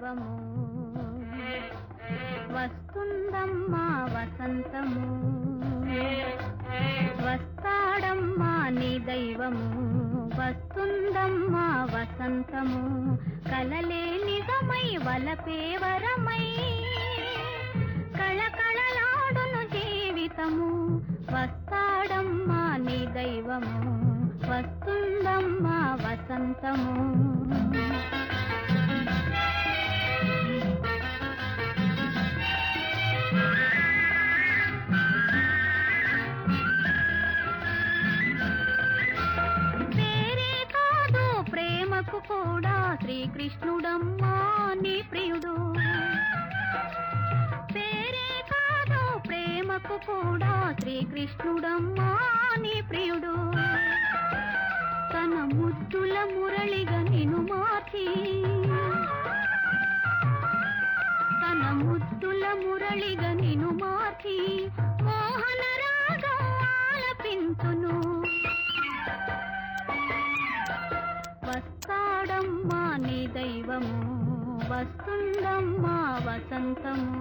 దైవము వస్తుందమ్మా వసంతము వస్తాడమ్మా నీ దైవము వస్తుందమ్మా వసంతము కలలే నిజమై వలపే వరమై కళకళలాడును జీవితము వస్తాడమ్మా నీ దైవము వస్తుందమ్మా వసంతము పేరే కాదు ప్రేమకు కూడా శ్రీకృష్ణుడమ్మా నీ ప్రియుడు పేరే కాదు ప్రేమకు కూడా శ్రీకృష్ణుడమ్మా నీ ప్రియుడు తన ముద్దుల మురళిగా నిను మార్చి తన ముద్దుల మురళిగా నిను మార్చి మోహన రాగం ఆలపించును వస్తాడమ్మా నీ దైవము వస్తుందమ్మా వసంతము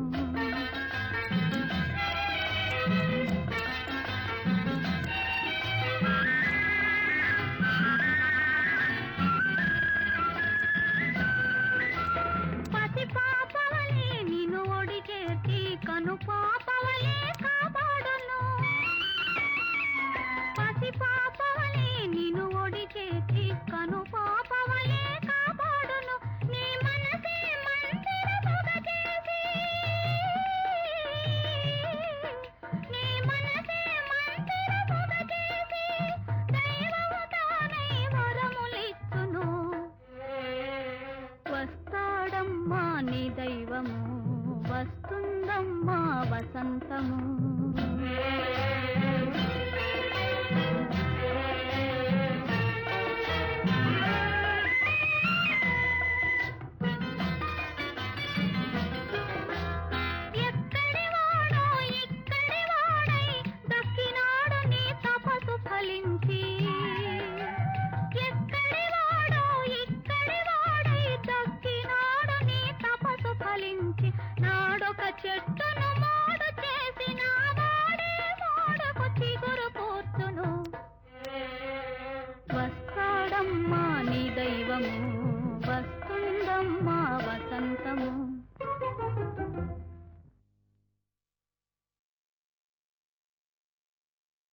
పసి పాపవలే నిన్ను ఒడి చేర్చి కను పాపవలే కాపాడును పసి పాపవలే నిన్ను ఒడి చేర్చి కను పాపవలే కాపాడును నీ మనసే మందిరముగా చేసి నీ మనసే మందిరముగా చేసి దైవము తానై వరములిచ్చును వస్తాడమ్మా నీ దైవము వస్తుందమ్మా వసంతము